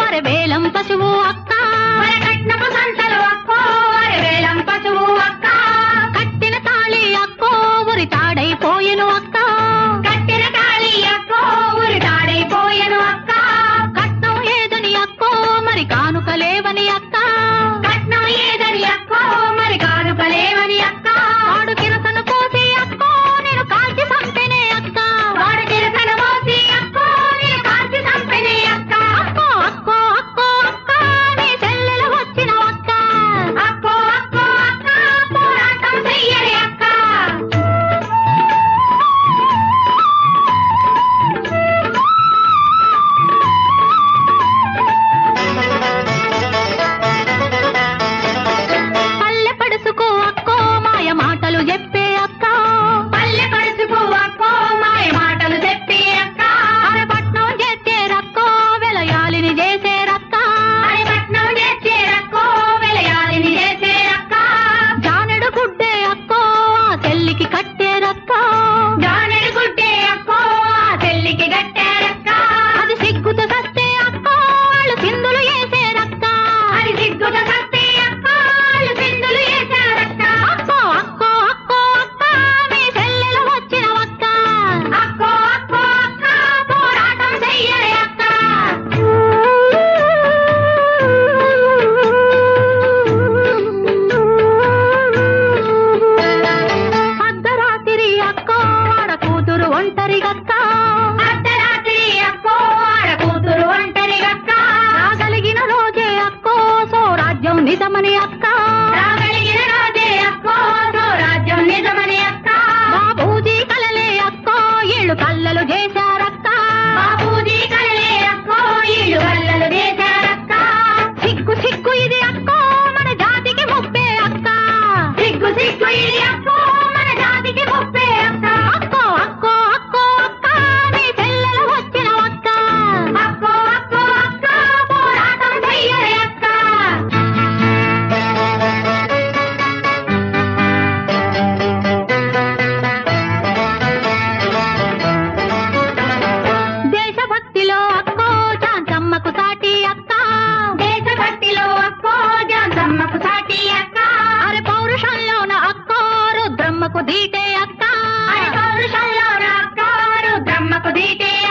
అరే వేలం పశువు అక్క వరకట్నపు సంతలు అక్కో వేలం పశువు అక్క కట్టిన తాళి అక్కో ఉరి తాడైపోయెను అక్క కట్టిన తాళి అక్కో ఊరి తాడైపోయెను అక్క కట్నం ఏదని అక్కో మరి కానుకలేవని అక్క కట్నం ఏదని అక్కో మరి కానుకలేవని అక్క వాడు కిరసను పోసి అక్కో నేను కాల్చి చంపెనే అక్క వాడు కిరసన మోసి అక్కో నేను కాల్చి చంపిని అక్క అక్కో అక్కో అక్కో అక్క నీ చెల్లెలు వచ్చిన అక్క అక్కో అక్కో అక్క పోరాటం చెయ్యని అక్క పల్లె పడుసుకో అక్కో మాయ మాటలు చెప్పే అక్క పల్లె పడుచుకో అక్కో మాయ మాటలు చెప్పి అక్క అరే పట్నం చేస్తే రక్కో వెలయాలిని చేసే రక్క అని పట్నం చేసే రక్కో వెలయాలిని చేసే అక్క జానెడు గుడ్డే అక్కో ఆ చెల్లికి కట్టే రక్క జానెడు గుడ్డే అక్కో ఆ చెల్లికి గట్టారక్క అది సిగ్గుతో సస్తే అక్కో వాళ్ళు సింధులు వేసే రక్క అది సిగ్గుట సత్తే అక్క వాళ్ళు సింధులు వేశారక్క అక్కో అక్కో అక్కో అక్క మీ చెల్లెలు వచ్చిన అక్క అక్కో అక్కో అక్క పోరాటం చెయ్యని అక్క అర్ధరాత్రి అక్కో ఆడ కూతురు ఒంటరి గక్క అర్ధరాత్రి అక్కో ఆడ కూతురు ఒంటరి గక్క రాగలిగిన రోజే అక్కో సోరాజ్యం నిజమని అక్క రాగలిగిన రోజే అక్కో రాజ్యం నిజమని అక్క బాబూజీ కలలే అక్కో ఇళ్ళు కల్లలు చేశారక్క బాబూజీ కలలే అక్కో ఇల్లు వల్లలు వేశారక్క సిగ్గు సిగ్గు ఇది అక్కో మన జాతికి ముప్పే అక్క సిగ్గు సిగ్గు ఇది అక్కో మన జాతికి ముప్పే అక్క అక్కో అక్కో అక్కో అక్క నీ చెల్లెలు వచ్చిన అక్క అక్కో అక్కో అక్క పోరాటం చెయ్యని అక్క దేశభక్తిలో అక్కో చాంచమ్మకు సాటి అక్క దేశభక్తిలో అక్కో జాంతమ్మకు సాటి అక్క అరే పౌరుషంలోన అక్కో రుద్రమ్మకు దీటే అక్క అరే పౌరుషంలో అక్క రుద్రమ్మకు దీటే